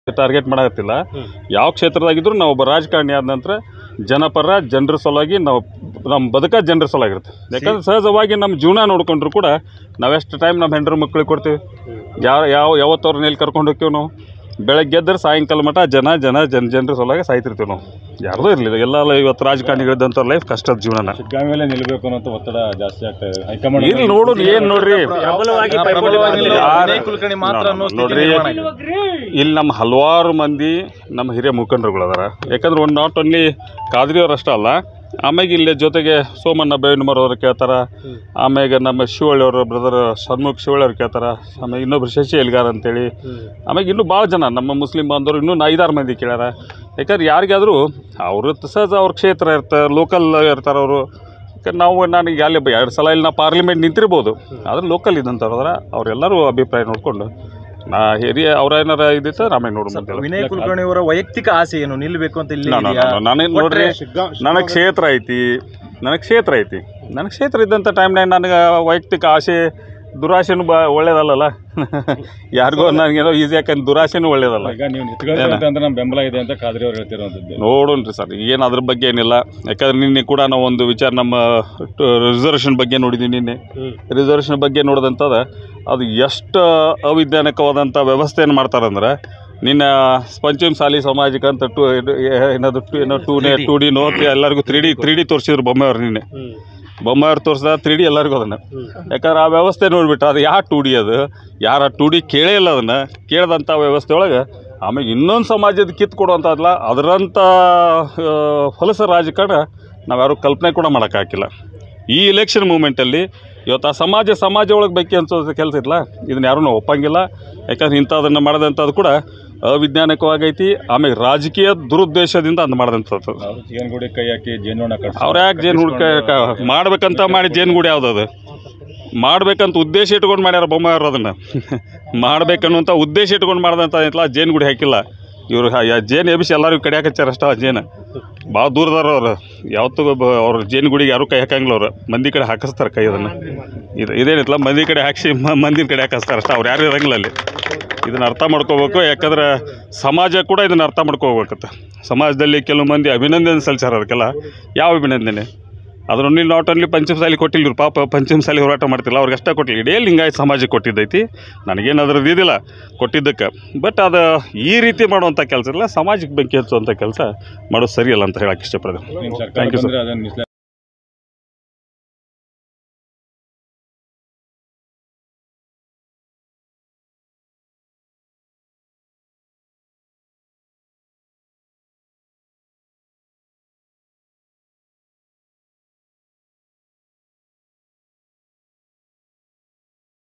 Target ಮಾಡಕತ್ತಿಲ್ಲ ಯಾವ ಕ್ಷೇತ್ರದಾಗಿದ್ರು ನಾವು ಒಬ್ಬ ರಾಜಕಾರಣಿ ಆದ ನಂತರ ಜನಪರ ಜನರ ಸಲುವಾಗಿ ನಾವು ನಮ್ಮ ಬದುಕ ಜನರ ಸಲುವಾಗಿರುತ್ತೆ ಯಾಕಂದ್ರೆ ಸಹಜವಾಗಿ ನಮ್ಮ ಜೀವನ ನೋಡ್ಕೊಂಡ್ರು ಕೂಡ ನಾವೆಷ್ಟು ಟೈಮ್ ನಮ್ಮ ಹೆಂಡ್ರ ಮಕ್ಳಿಗೆ ಕೊಡ್ತೀವಿ ಯಾವ ಯಾವ ಯಾವತ್ತವ್ರನ್ನ ಎಲ್ಲಿ ಕರ್ಕೊಂಡು ಹೋಗ್ತೀವಿ ನಾವು ಬೆಳಗ್ಗೆ ಎದ್ದರೆ ಸಾಯಂಕಾಲ ಮಟ ಜನ ಜನ ಜನ ಜನರ ಸಲುವಾಗಿ ಸಾಯ್ತಿರ್ತೀವಿ ನಾವು ಯಾರ್ದೂ ಇರಲಿಲ್ಲ ಎಲ್ಲ ಇವತ್ತು ರಾಜಕಾರಣಿಗಳಿದ್ದಂಥ ಲೈಫ್ ಕಷ್ಟದ ಜೀವನ ಸಿಗ್ಗಾವಿ ಮೇಲೆ ನಿಲ್ಲಬೇಕು ಅನ್ನೋ ಒತ್ತಡ ಜಾಸ್ತಿ ಆಗ್ತಾ ಇದೆ ಹೈಕಮಾಂಡ್ ಇಲ್ಲಿ ನೋಡೋದು ಏನು ನೋಡ್ರಿ ಪ್ರಬಲವಾಗಿ ಪ್ರಬಲವಾಗಿ ಪೈಪೋಟಿ ನಿಲ್ಲ. ಯಾರು- ವಿನಯ್ ಕುಲಕರ್ಣಿ ಮಾತ್ರ ಅನ್ನೋ ಸ್ಥಿತಿ ನೋಡ್ರಿ ನಿರ್ಮಾಣ ಆಗಿದೆ. ಇಲ್ಲಿ ನಮ್ಮ ಹಲವಾರು ಮಂದಿ ನಮ್ಮ ಹಿರಿಯ ಮುಖಂಡರುಗಳು ಅದಾರ ಯಾಕಂದ್ರೆ ಒಂದು ನಾಟ್ ಓನ್ಲಿ ಕಾದ್ರಿಯವ್ರು ಅಷ್ಟೇ ಅಲ್ಲ ಆಮ್ಯಾಗ ಇಲ್ಲಿ ಜೊತೆಗೆ ಸೋಮಣ್ಣ ಬೇವಿನಮರ್ ಅವರು ಕೇಳ್ತಾರ ಆಮ್ಯಾಗ ನಮ್ಮ ಶಿವಳ್ಳಿ ಅವ್ರ ಬ್ರದರ್ ಸನ್ಮುಖ್ ಶಿವಳ್ಳಿ ಅವ್ರು ಕೇಳ್ತಾರ ಆಮೇಲೆ ಇನ್ನೊಬ್ರು ಶಶಿ ಎಲ್ಗಾರ್ ಅಂತೇಳಿ ಆಮ್ಯಾಗ ಇನ್ನೂ ಭಾಳ ಜನ ನಮ್ಮ ಮುಸ್ಲಿಂ ಬಾಂಧವರು ಇನ್ನೂ ಐದಾರು ಮಂದಿ ಕೇಳ್ಯಾರ ಯಾಕಂದ್ರೆ ಯಾರಿಗಾದರೂ ಅವ್ರ ಸಹಜ ಅವ್ರ ಕ್ಷೇತ್ರ ಇರ್ತಾರೆ ಲೋಕಲ್ ಇರ್ತಾರೆ ಅವರು ಯಾಕಂದ್ರೆ ನಾವು ನನಗೆ ಅಲ್ಲಿ ಎರಡು ಸಲ ಇಲ್ಲಿ ನಾ ಪಾರ್ಲಿಮೆಂಟ್ ನಿಂತಿರ್ಬೋದು ಆದ್ರೆ ಲೋಕಲ್ ಇದ್ದಂಥವ್ರು ಅದ್ರ ಅವರೆಲ್ಲರೂ ಅಭಿಪ್ರಾಯ ನೋಡಿಕೊಂಡು ನಾ ಹಿರಿಯ ಅವ್ರ ಏನಾರ ಇದ್ದಿತ್ತು ರಾಮಾಯಣ ನೋಡ್ಬೋದು ವಿನಯ್ ಕುಲಕರ್ಣಿ ಅವರ ವೈಯಕ್ತಿಕ ಆಸೆ ಏನು ನಿಲ್ಬೇಕು ಅಂತ ಇಲ್ಲಿ ನಾನು ಇದೆಯಾ? ನನಗೆ ನೋಡ್ರಿ ನನಗೆ ಕ್ಷೇತ್ರ ಐತಿ ನನಗೆ ಕ್ಷೇತ್ರ ಐತಿ ನನಗೆ ಕ್ಷೇತ್ರ ಇದ್ದಂಥ ಟೈಮ್ನಾಗ ನನಗೆ ವೈಯಕ್ತಿಕ ಆಸೆ ದುರಾಸೆನೂ ಬ ಒಳ್ಳೇದಲ್ಲಲ್ಲ ಯಾರಿಗೋ ನನಗೇನೋ ಈಸಿ ಯಾಕಂದ್ರೆ ದುರಾಸೆನೂ ಒಳ್ಳೇದಲ್ಲ ಈಗ ನೀವು ನಿಂತ್ಕೊಳ್ತೀರಂತ ಅಂದ್ರೆ ನಮ್ಮ ಬೆಂಬಲ ಇದೆ ಅಂತ ಖಾದ್ರಿ ಅವ್ರು ಹೇಳ್ತಿರೋಂಥದ್ದು ನೋಡೋಣ್ರಿ ಸರ್ ಏನು ಅದ್ರ ಬಗ್ಗೆ ಏನಿಲ್ಲ ಯಾಕಂದ್ರೆ ನಿನ್ನೆ ಕೂಡ ನಾವು ಒಂದು ವಿಚಾರ ನಮ್ಮ ರಿಸರ್ವೇಷನ್ ಬಗ್ಗೆ ನೋಡಿದ್ವಿ ನಿನ್ನೆ ರಿಸರ್ವೇಷನ್ ಬಗ್ಗೆ ನೋಡಿದಂಥದ್ದು ಅದು ಎಷ್ಟು ಅವಿಜ್ಞಾನಿಕವಾದಂಥ ವ್ಯವಸ್ಥೆಯನ್ನು ಮಾಡ್ತಾರಂದ್ರೆ ನಿನ್ನ ಪಂಚಮ ಸಾಲಿ ಸಾಮಾಜಿಕ ಅಂತ ಟು ಏನದು ಟು ಏನೋ ಟೂ ನೇ ಟೂ ಡಿ ನೋ ಎಲ್ಲರಿಗೂ ತ್ರೀ ಡಿ ತ್ರೀ ಡಿ ತೋರಿಸಿದ್ರು ಬೊಮ್ಮೆಯವ್ರು ನಿನ್ನೆ ಬೊಮ್ಮೆಯವ್ರು ತೋರಿಸ್ದ ತ್ರೀ ಡಿ ಎಲ್ಲರಿಗೂ ಅದನ್ನು ಯಾಕಂದ್ರೆ ಆ ವ್ಯವಸ್ಥೆ ನೋಡಿಬಿಟ್ಟು ಅದು ಯಾವ ಟೂ ಡಿ ಅದು ಯಾರು ಟೂ ಡಿ ಕೇಳೇ ಇಲ್ಲ ಅದನ್ನು ಕೇಳಿದಂಥ ವ್ಯವಸ್ಥೆ ಒಳಗೆ ಆಮೇಲೆ ಇನ್ನೊಂದು ಸಮಾಜದ ಕಿತ್ತು ಕೊಡುವಂಥದ್ದಲ್ಲ ಅದರಂಥ ಆ, ಹೊಲಸ ರಾಜಕಾರಣ ನಾವ್ಯಾರು ಕಲ್ಪನೆ ಕೂಡ ಮಾಡೋಕ್ಕಾಗಿಲ್ಲ ಈ ಇಲೆಕ್ಷನ್ ಮೂಮೆಂಟಲ್ಲಿ ಇವತ್ತು ಆ ಸಮಾಜ ಸಮಾಜ ಒಳಗೆ ಬೇಕು ಅನ್ಸೋದು ಕೆಲಸ ಇಲ್ಲ ಇದನ್ನ ಯಾರೂ ನಾವು ಒಪ್ಪಂಗಿಲ್ಲ ಯಾಕಂದ್ರೆ ಇಂಥದನ್ನು ಮಾಡಿದಂಥದ್ದು ಕೂಡ ಅವಿಜ್ಞಾನಿಕವಾಗೈತಿ ಆಮೇಲೆ ರಾಜಕೀಯ ದುರುದ್ದೇಶದಿಂದ ಅದು ಮಾಡಿದಂಥದ್ದು ಅವರು ಚಿಗನ್ಗುಡಿ ಕೈ ಹಾಕಿ ಜೇನುವನ್ನ ಕಟ್ಸಿ ಅವ್ರು ಯಾಕೆ ಜೇನು ಹುಡ್ಕ ಮಾಡ್ಬೇಕಂತ ಮಾಡಿ ಜೇನುಗೂಡಿ ಯಾವ್ದು ಅದು ಮಾಡ್ಬೇಕಂತ ಉದ್ದೇಶ ಇಟ್ಕೊಂಡು ಮಾಡ್ಯಾರ ಬೊಮ್ಮಾಯವ್ರು ಅದನ್ನು ಮಾಡ್ಬೇಕನ್ನುವಂಥ ಉದ್ದೇಶ ಇಟ್ಕೊಂಡು ಮಾಡ್ದಂಥ ಐತಲ್ಲ ಜೇನುಗುಡಿ ಹಾಕಿಲ್ಲ ಇವರು ಜೇನು ಎಬ್ಬಿಸಿ ಎಲ್ಲರಿಗೂ ಕಡಿಯಾಕ ಹಚ್ಚಾರ ಅಷ್ಟ ಆ ಜೇನು ಭಾಳ ದೂರದಾರ ಅವ್ರು ಯಾವತ್ತೂ ಬ- ಅವ್ರ ಜೇನುಗುಡಿಗೆ ಯಾರೂ ಕೈ ಹಾಕಂಗಿಲ್ಲ ಅವ್ರು ಮಂದಿ ಕಡೆ ಹಾಕಿಸ್ತಾರೆ ಕೈ ಅದನ್ನು ಇದು ಇದೇನಿತ್ತಲ್ಲ ಮಂದಿ ಕಡೆ ಹಾಕಿಸಿ ಮಂದಿನ ಕಡೆ ಹಾಕಿಸ್ತಾರೆ ಅಷ್ಟೇ ಅವ್ರು ಯಾರು ಇರಂಗಿಲ್ಲ ಅಲ್ಲಿ ಇದನ್ನ ಅರ್ಥ ಮಾಡ್ಕೋಬೇಕು ಯಾಕಂದ್ರೆ ಸಮಾಜ ಕೂಡ ಇದನ್ನ ಅರ್ಥ ಮಾಡ್ಕೋಬೇಕತ್ತ ಸಮಾಜದಲ್ಲಿ ಕೆಲವು ಮಂದಿ ಅಭಿನಂದನೆ ಸಲ್ಲಿಸ್ಯಾರ ಅದಕ್ಕೆಲ್ಲ ಯಾವ ಅಭಿನಂದನೆ ಅದರಲ್ಲಿ ನಾಟ್ ಓನ್ಲಿ ಪಂಚಮಸಾಲಿ ಕೊಟ್ಟಿಲ್ಲ ಇವ್ರು ಪಾಪ ಪಂಚಮಸಾಲಿ ಹೋರಾಟ ಮಾಡ್ತಿಲ್ಲ ಅವ್ರಿಗೆ ಅಷ್ಟೇ ಕೊಟ್ಟಿಲ್ಲ ಇಡೀ ಲಿಂಗಾಯತ ಸಮಾಜಕ್ಕೆ ಕೊಟ್ಟಿದ್ದೈತಿ ನನಗೇನು ಅದ್ರದ್ದು ಇದಿಲ್ಲ ಕೊಟ್ಟಿದ್ದಕ್ಕೆ ಬಟ್ ಅದು ಈ ರೀತಿ ಮಾಡುವಂಥ ಕೆಲಸ ಇಲ್ಲ ಸಮಾಜಕ್ಕೆ ಬೆಂಕಿ ಹಚ್ಚುವಂಥ ಕೆಲಸ ಮಾಡೋದು ಸರಿಯಲ್ಲ ಅಂತ ಹೇಳಕ್ಕೆ ಇಷ್ಟಪಡ್ತೀನಿ ನಿಮ್ಮ ಸರ್ಕಾರ Thank you, sir. ಬಂದ್ರೆ ಅದನ್ನ ನಿಲ್ಲಿಸ್ಲೇ